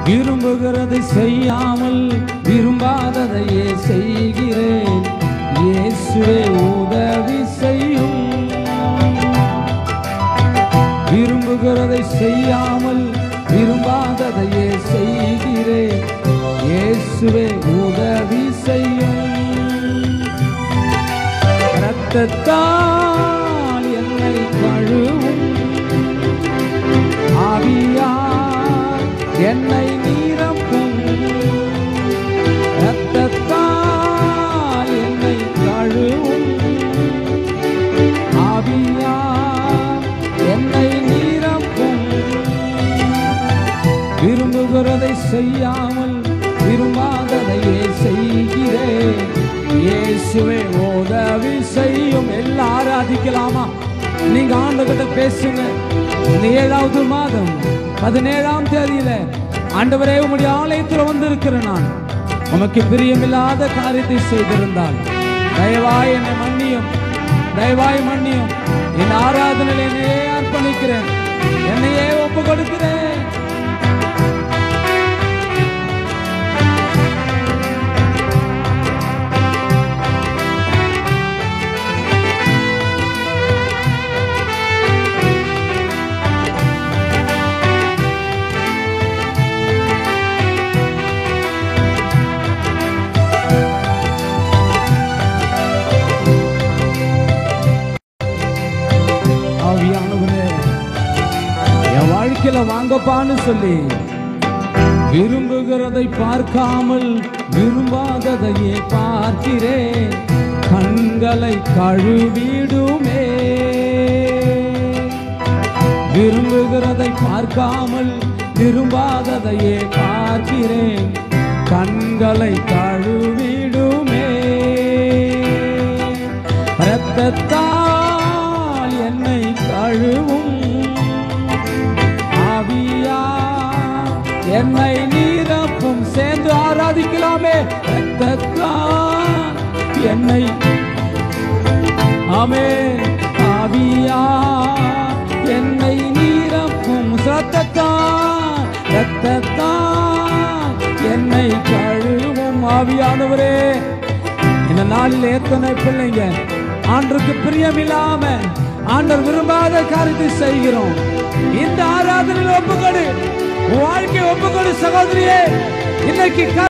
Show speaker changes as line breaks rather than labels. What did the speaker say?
விரும்புகிறதை செய்யாமல் விரும்பாததையே செய்கிறேன் இயேசுவே உதவி செய்யும் விரும்புகிறதை செய்யாமல் விரும்பாததையே செய்கிறேன் இயேசுவே உதவி செய்யும் ரத்தத்தால் என்னை கழுவும் ஆவியார் என்னை நீரப்பும் ரத்தத்தால் என்னை கழுவும் ஆவியார் என்னை நீரப்பும் விரும்புகிறதை செய்யாமல் விரும்பாததையே செய்கிறேன் இயேசுவே உதவி செய்யும் எல்லாம் ஆராதிக்கலாமா நீங்க ஆண்டவர்கிட்ட பேசுங்க இந்த ஏழாவது மாதம் பதினேழாம் தேதியில ஆண்டவரே உம்முடைய ஆலயத்தில் வந்திருக்கிறேன் நான் உமக்கு பிரியமில்லாத காரியத்தை செய்திருந்தால் தயவாய் என்னை மன்னியும் தயவாய் மன்னியும் இந்த ஆராதனையில் என்னையே அர்ப்பணிக்கிறேன் என்னையே ஒப்பு கொடுக்கிறேன் ஆவியானவரே என் வாழ்க்கையில வாங்கப்பான்னு சொல்லி விரும்புகிறதை பார்க்காமல் விரும்பாததையே பார்க்கிறேன் கண்களை கழுவிடுமே விரும்புகிறதை பார்க்காமல் விரும்பாததையே பார்க்கிறேன் கண்களை கழுவிடுமே இரத்தத்தால் என்னை கழுவும் ஆவியா என்னை நீரப்பும் சேர்ந்து ஆராதிக்கலாமே இரத்தத்தால் என்னை ஆமே ஆவியா என்னை நீரப்பும் சத்தத்தான் ரத்தத்தான் என்னை கழுவும் ஆவியானவரே இந்த நாளில் எத்தனை பிள்ளைங்க ஆண்டருக்கு பிரியமில்லாம ஆண்டர் விரும்பாத காரியத்தை செய்கிறோம் இந்த ஆராதனையில் ஒப்புக்கொடு உன் வாழ்க்கை ஒப்புக்கொடு சகோதரியே இன்னைக்கு